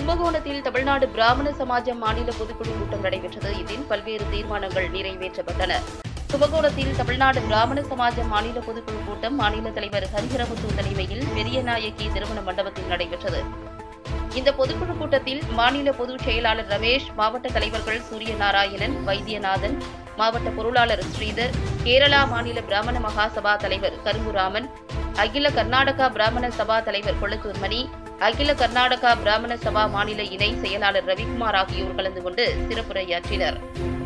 கும்பகோணத்தில் தமிழ்நாடு பிராமண சமாஜம் மாநில பொதுக்குழு கூட்டம் நடைபெற்றது இதில் பல்வேறு தீர்மானங்கள் நிறைவேற்றப்பட்டன கும்பகோணத்தில் தமிழ்நாடு பிராமண சமாஜம் மாநில பொதுக்குழு கூட்டம் மாநில தலைவர் ஹரிஹரமுத்து தலைமையில் பெரியநாயக்கி திருமண மண்டபத்தில் நடைபெற்றது இந்த பொதுக்குழு கூட்டத்தில் மாநில பொதுச் செயலாளர் ரமேஷ் மாவட்ட தலைவர்கள் சூரியநாராயணன் வைத்தியநாதன் மாவட்ட பொருளாளர் ஸ்ரீதர் கேரளா மாநில பிராமண மகாசபா தலைவர் கரும்புராமன் அகில கர்நாடகா பிராமண சபா தலைவர் கொளத்தூர் மணி அகில கர்நாடகா பிராமண சபா மாநில இணை செயலாளர் ரவிக்குமார் ஆகியோர் கலந்து கொண்டு சிறப்புரையாற்றினர்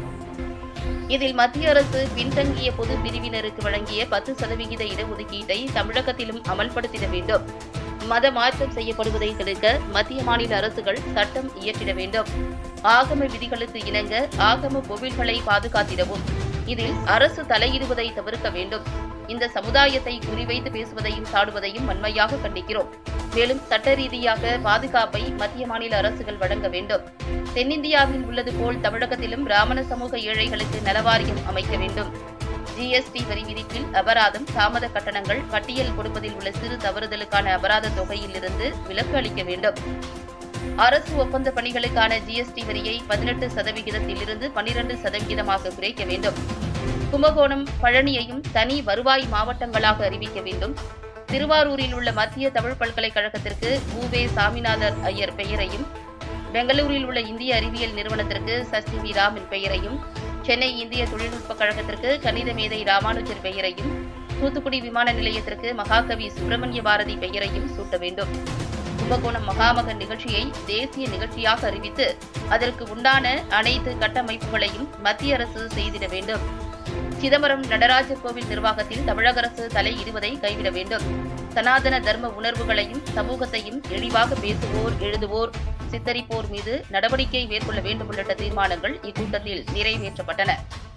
இதில் மத்திய அரசு பின்தங்கிய பொது பிரிவினருக்கு வழங்கிய பத்து சதவிகித இடஒதுக்கீட்டை தமிழகத்திலும் அமல்படுத்திட வேண்டும் மத மாற்றம் செய்யப்படுவதை தடுக்க மத்திய மாநில அரசுகள் சட்டம் இயற்றிட வேண்டும் ஆகம விதிகளுக்கு இணங்க ஆகம கோவில்களை பாதுகாத்திடவும் இதில் அரசு தலையிடுவதை தவிர்க்க வேண்டும் இந்த சமுதாயத்தை குறிவைத்து பேசுவதையும் சாடுவதையும் வன்மையாக கண்டிக்கிறோம் மேலும் சட்ட ரீதியாக பாதுகாப்பை மத்திய மாநில அரசுகள் வழங்க வேண்டும் தென்னிந்தியாவில் உள்ளது போல் தமிழகத்திலும் பிராமண சமூக ஏழைகளுக்கு நலவாரியம் அமைக்க வேண்டும் ஜிஎஸ்டி வரி விதிப்பில் அபராதம் தாமத கட்டணங்கள் பட்டியல் கொடுப்பதில் உள்ள சிறு தவறுதலுக்கான அபராத தொகையிலிருந்து விலக்கு அளிக்க வேண்டும் அரசு ஒப்பந்த பணிகளுக்கான ஜிஎஸ்டி வரியை பதினெட்டு சதவிகிதத்திலிருந்து பனிரண்டு சதவிகிதமாக குறைக்க வேண்டும் கும்பகோணம் பழனியையும் தனி வருவாய் மாவட்டங்களாக அறிவிக்க வேண்டும் திருவாரூரில் உள்ள மத்திய தமிழ் பல்கலைக்கழகத்திற்கு உவே சாமிநாதர் ஐயர் பெயரையும் பெங்களூரில் உள்ள இந்திய அறிவியல் நிறுவனத்திற்கு சஷ்டி வி ராமின் பெயரையும் சென்னை இந்திய தொழில்நுட்ப கழகத்திற்கு கணித மேதை ராமானுஜர் பெயரையும் தூத்துக்குடி விமான நிலையத்திற்கு மகாகவி சுப்பிரமணிய பாரதி பெயரையும் சூட்ட வேண்டும் கும்பகோணம் மகாமகன் நிகழ்ச்சியை தேசிய நிகழ்ச்சியாக அறிவித்து அதற்கு உண்டான அனைத்து கட்டமைப்புகளையும் மத்திய அரசு செய்திட வேண்டும் சிதம்பரம் நடராஜர் கோவில் நிர்வாகத்தில் தமிழக அரசு தலையிடுவதை கைவிட வேண்டும் சனாதன தர்ம உணர்வுகளையும் சமூகத்தையும் இழிவாக பேசுவோர் எழுதுவோர் சித்தரிப்போர் மீது நடவடிக்கை மேற்கொள்ள வேண்டும் உள்ளிட்ட தீர்மானங்கள் இக்கூட்டத்தில் நிறைவேற்றப்பட்டன